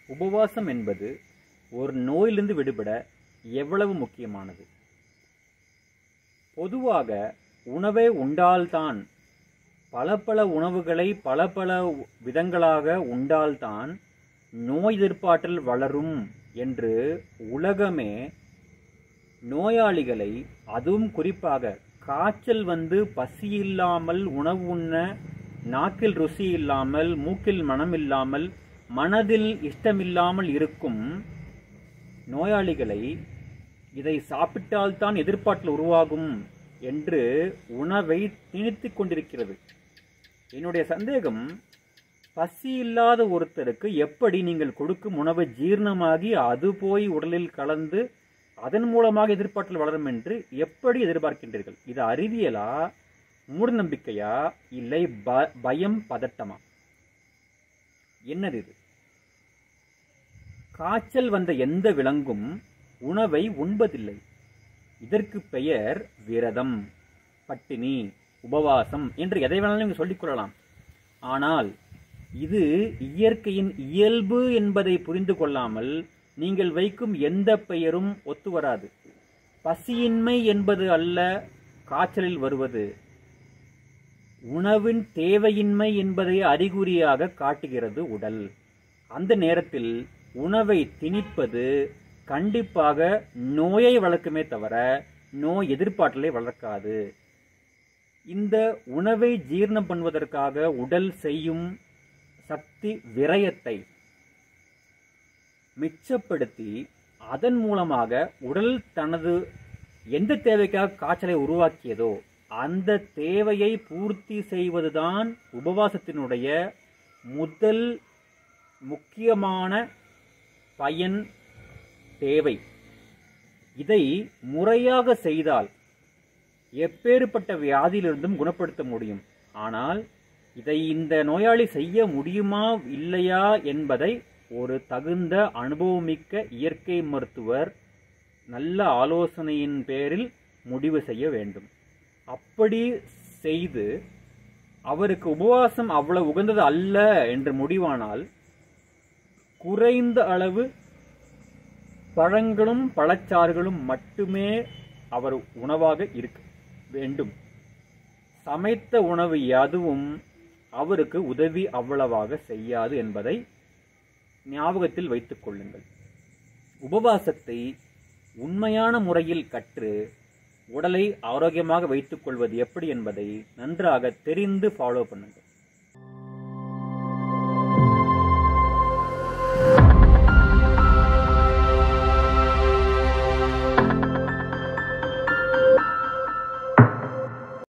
உபவாசம் என்பது ஒரு நோயிலிருந்து விடுபட எவ்வளவு முக்கியமானது பொதுவாக உணவை உண்டால்தான் பல பல உணவுகளை பல பல விதங்களாக உண்டால்தான் நோய் எதிர்ப்பாற்றல் வளரும் என்று உலகமே நோயாளிகளை அதுவும் குறிப்பாக காய்ச்சல் வந்து பசி இல்லாமல் உணவு உண்ண நாக்கில் ருசி இல்லாமல் மூக்கில் மனம் இல்லாமல் மனதில் இஷ்டமில்லாமல் இருக்கும் நோயாளிகளை இதை சாப்பிட்டால்தான் எதிர்ப்பாற்றல் உருவாகும் என்று உணவை திணித்துக் கொண்டிருக்கிறது என்னுடைய சந்தேகம் பசி இல்லாத ஒருத்தருக்கு எப்படி நீங்கள் கொடுக்கும் உணவு ஜீரணமாகி அது போய் உடலில் கலந்து அதன் மூலமாக எதிர்ப்பாற்றல் வளரும் என்று எப்படி எதிர்பார்க்கின்றீர்கள் இது அறிவியலா மூடநம்பிக்கையா இல்லை ப- பயம் பதட்டமா என்னது இது காய்ச்சல் வந்த எந்த விலங்கும் உணவை உண்பதில்லை இதற்கு பெயர் விரதம் பட்டினி உபவாசம் என்று எதை வேணாலும் நீங்கள் சொல்லிக் கொள்ளலாம் ஆனால் இது இயற்கையின் இயல்பு என்பதை புரிந்து கொள்ளாமல் நீங்கள் வைக்கும் எந்த பெயரும் ஒத்து வராது பசியின்மை என்பது அல்ல காய்ச்சலில் வருவது உணவின் தேவையின்மை என்பதை அறிகுறியாக காட்டுகிறது உடல் அந்த நேரத்தில் உணவை திணிப்பது கண்டிப்பாக நோயை வளர்க்குமே தவிர நோய் எதிர்ப்பாற்றலை வளர்க்காது இந்த உணவை ஜீரணம் பண்ணுவதற்காக உடல் செய்யும் சக்தி விரயத்தை மிச்சப்படுத்தி அதன் மூலமாக உடல் தனது எந்த தேவைக்காக காய்ச்சலை உருவாக்கியதோ அந்த தேவையை பூர்த்தி செய்வதுதான் உபவாசத்தினுடைய முதல் முக்கியமான பயன் தேவை இதை முறையாக செய்தால் எப்பேறுபட்ட வியாதியிலிருந்தும் குணப்படுத்த முடியும் ஆனால் இதை இந்த நோயாளி செய்ய முடியுமா இல்லையா என்பதை ஒரு தகுந்த அனுபவமிக்க இயற்கை மருத்துவர் நல்ல ஆலோசனையின் பேரில் முடிவு செய்ய வேண்டும் அப்படி செய்து அவருக்கு உபவாசம் அவ்வளவு உகந்தது அல்ல என்று முடிவானால் குறைந்த அளவு பழங்களும் பழச்சாறுகளும் மட்டுமே அவர் உணவாக இருக்க வேண்டும் சமைத்த உணவு எதுவும் அவருக்கு உதவி அவ்வளவாக செய்யாது என்பதை ஞாபகத்தில் வைத்துக் கொள்ளுங்கள் உபவாசத்தை உண்மையான முறையில் கற்று உடலை ஆரோக்கியமாக வைத்துக் கொள்வது எப்படி என்பதை நன்றாக தெரிந்து ஃபாலோ பண்ணுங்கள்